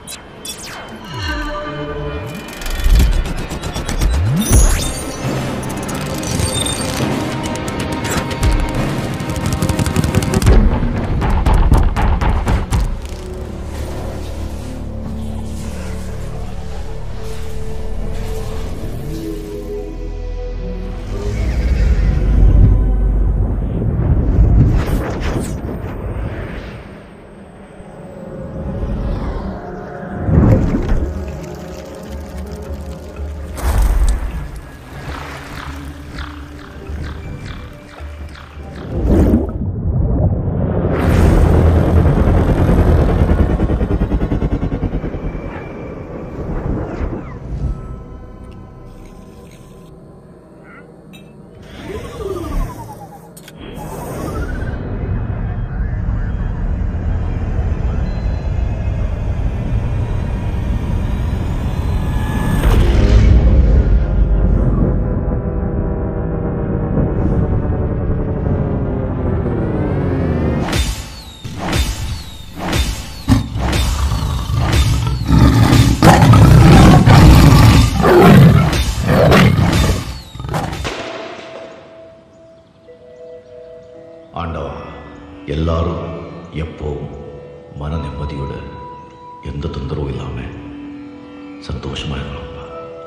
ஆண்டவா எல்லாரும் எப்போவும் மன நிம்மதியோட எந்த தொந்தரவும் இல்லாம சந்தோஷமா இருக்கணும்ப்பா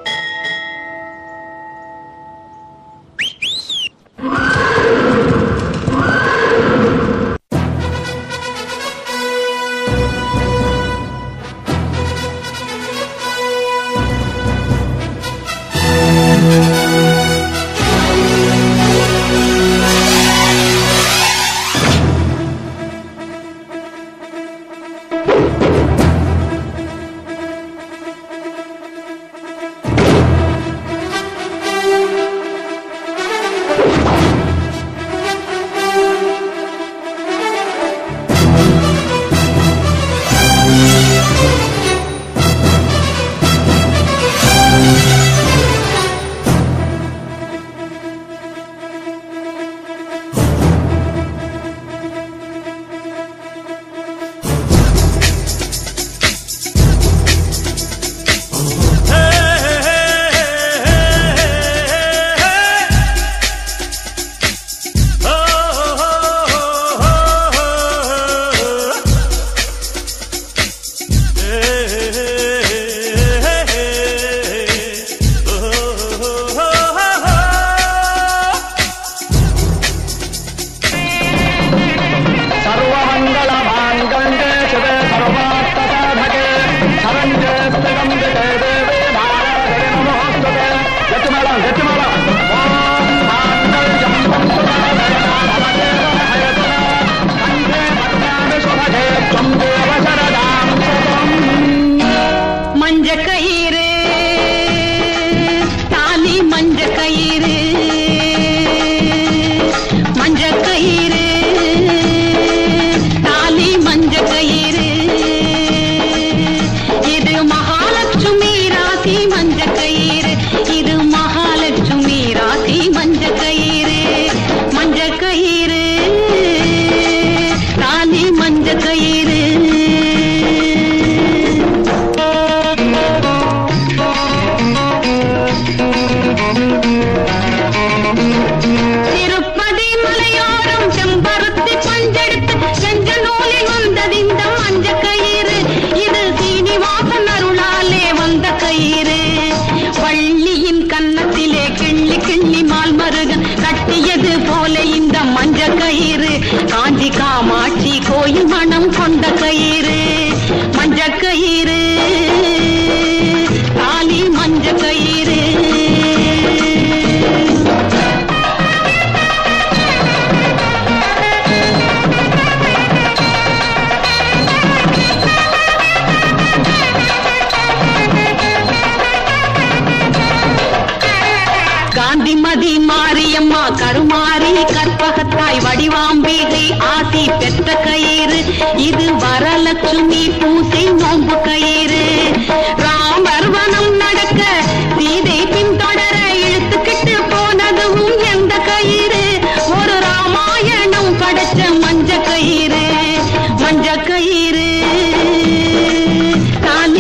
सर्वमङ्गलमाङ्गल्ये शिवे सर्वार्थसाधके शरण्ये त्र्यम्बके देवे नारायणे नमोऽस्तुते गतिमलं गतिमलं ॐ माङ्गल्यं कण्ठे भद्राणि सुभगे त्वं देव शरदां सुतम् மஞ்ச கயிறு தாலி மஞ்ச கயிறு மஞ்ச கயிறு தாலி மஞ்ச கயிறு இது மகாலட்சுமி ராசி மஞ்ச கயிறு இது மகாலட்சுமி ராசி மஞ்ச கயிறு மஞ்ச கயிறு தாலி மஞ்ச கயிறு திருப்பதி மலையோரம் செம்பருத்தி பஞ்செடுத்து செஞ்ச நூலில் வந்தது இந்த மஞ்ச கயிறு இது சீனிவாசன் அருளாலே வந்த கயிறு வள்ளியின் கன்னத்திலே கிள்ளி கிள்ளி மால் மருகன் கட்டியது போல இந்த மஞ்ச கயிறு காஞ்சி காமாட்சி கோயில் மனம் கொண்ட கயிறு மஞ்ச கயிறு தாலி மஞ்ச கயிறு காந்திமதி மாரியம்மா கருமாரி கற்பகத்தாய் வடிவாம்பிகை ஆசி பெற்ற கயிறு இது வரலட்சுமி பூசை நோம்பு கயிறு ராமர் வனம் நடக்க சீதை பின்தொடர இழுத்துக்கிட்டு போனதும் எந்த கயிறு ஒரு ராமாயணம் படைச்ச மஞ்ச கயிறு மஞ்ச கயிறு தாலி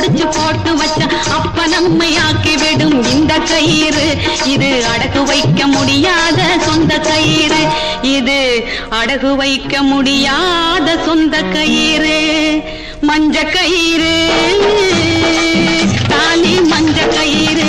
முடிச்சு போட்டு வச்ச அப்ப நம்மை ஆக்கிவிடும் இந்த கயிறு இது அடகு வைக்க முடியாத சொந்த கயிறு இது அடகு வைக்க முடியாத சொந்த கயிறு மஞ்ச கயிறு தாலி மஞ்ச கயிறு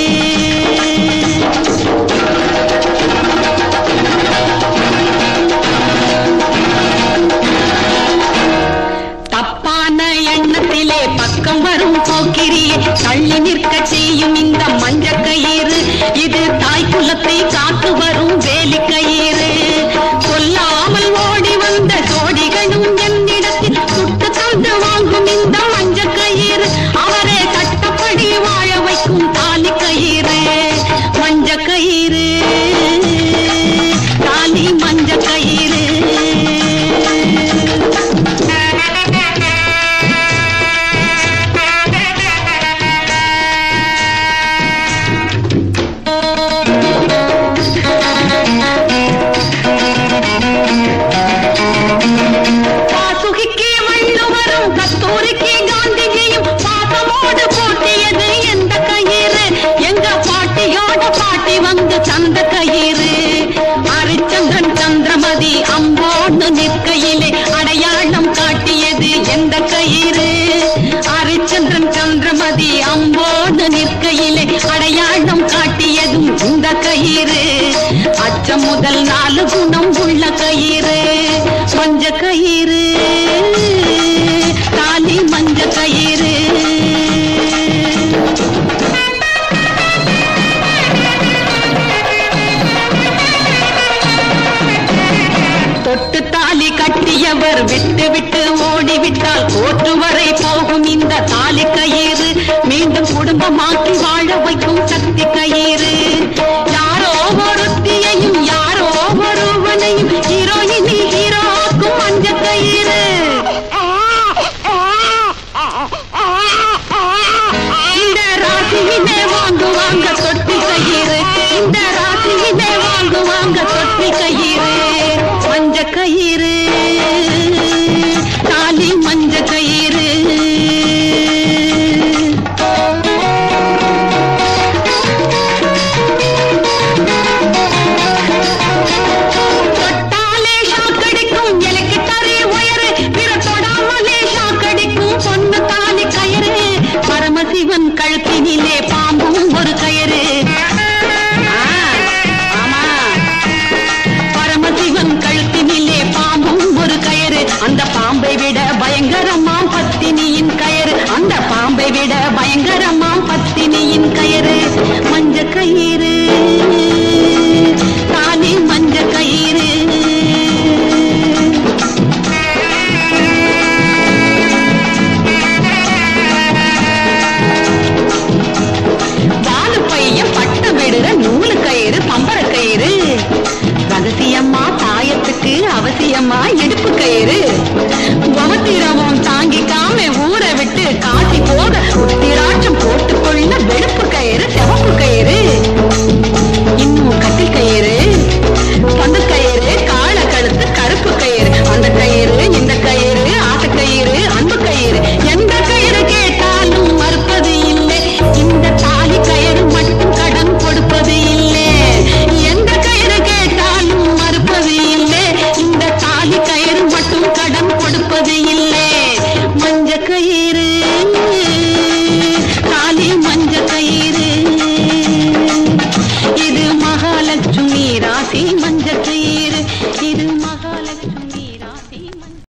தப்பான எண்ணத்திலே பக்கம் வரும் போக்கிரியே தள்ளி நிற்க செய்யும் இந்த மஞ்ச கயிறு இது தாய் குலத்தை காத்து வரும் வேலி கயிறு சொல்லாமல் ஓடி வந்த ஜோடிகளும் என்னிடத்தில் சுட்டு தந்து வாங்கும் இந்த மஞ்ச கயிறு அவரே சட்டப்படி வாழ வைக்கும் தாலி கயிறு மஞ்ச கயிறு தாலி மஞ்ச கயிறு வாசுகிக்கு வள்ளுவரும் கஸ்தூரிக்கு காந்திஜியும் பாசமோடு போட்டியது எந்த கயிறு எங்க பாட்டியோட பாட்டி வந்து சந்த கயிறு ஹரிச்சந்திரன் சந்திரமதி அம்போடு நிற்கையிலே அடையாளம் காட்டியது எந்த கயிறு ஹரிச்சந்திரன் சந்திரமதி அம்போடு நிற்கையிலே அடையாளம் காட்டியதும் இந்த கயிறு அச்சம் முதல் நாலு குணம் உள்ள கயிறு மஞ்ச கயிறு தாலி மஞ்ச கயிறு தொட்டு தாலி கட்டியவர் விட்டு விட்டு ஓடிவிட்டால் கோட்டு வரை போகும் இந்த தாலி கயிறு மீண்டும் குடும்பமாக்கி வாழ வைக்கும் சக்தி கயிறு யாரோ ஒருத்தியையும் யாரோ ஒருவனையும் ஹீரோயினி ஹீரோக்கும் மஞ்ச கயிறு இந்த ராசியிலே வாங்குவாங்க தொட்டி கயிறு இந்த ராசியிலே வாங்குவாங்க தொட்டி கயிறு மஞ்ச கயிறு தாலி மஞ்ச கயிறு தொட்டாலே ஷாக்கடிக்கும் எனக்கு தரே உயரு பிற தொடாமலே ஷாக்கடிக்கும் பொண்ணு தாலி கயிறு பரமசிவன் கழுத்தினிலே பாம்பும் ஒரு கயிறு ஆ, ஆமா பரமசிவன் கழுத்தினிலே பாம்பும் ஒரு கயிறு அந்த பாம்பை விட பயங்கரமாம் பத்தினியின் கயிறு அந்த பாம்பை விட பயங்கரமாம் பத்தினியின் கயிறு மஞ்ச கயிறு தாலி மஞ்ச கயிறு வாலு பையன் பட்டம் விடுற நூலு கயிறு பம்பர கயிறு ரகசியமா தாயத்துக்கு அவசியமா இடுப்பு கயிறு உமத்திரமும் தாங்கிக்காம ஊரை விட்டு காசி போக உத்திரா